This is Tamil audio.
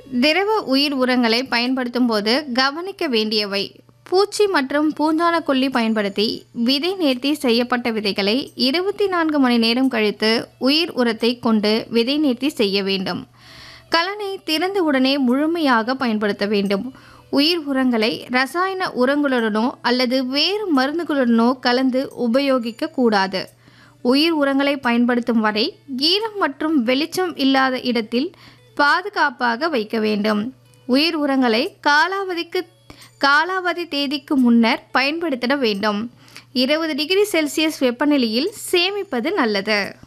திரவ உயிர் உரங்களை பயன்படுத்தும் போது கவனிக்க வேண்டியவை பூச்சி மற்றும் பூஞ்சான கொல்லி பயன்படுத்தி விதை நேர்த்தி செய்யப்பட்ட விதைகளை இருபத்தி நான்கு மணி நேரம் கழித்து உயிர் உரத்தை கொண்டு விதை நேர்த்தி செய்ய வேண்டும் கலனை திறந்த உடனே முழுமையாக பயன்படுத்த வேண்டும் உயிர் உரங்களை ரசாயன உரங்களுடனோ அல்லது வேறு மருந்துகளுடனோ கலந்து உபயோகிக்க கூடாது உயிர் உரங்களை பயன்படுத்தும் வரை ஈரம் மற்றும் வெளிச்சம் இல்லாத இடத்தில் பாதுகாப்பாக வைக்க வேண்டும் உயிர் உரங்களை காலாவதிக்கு காலாவதி தேதிக்கு முன்னர் பயன்படுத்திட வேண்டும் இருபது டிகிரி செல்சியஸ் வெப்பநிலையில் சேமிப்பது நல்லது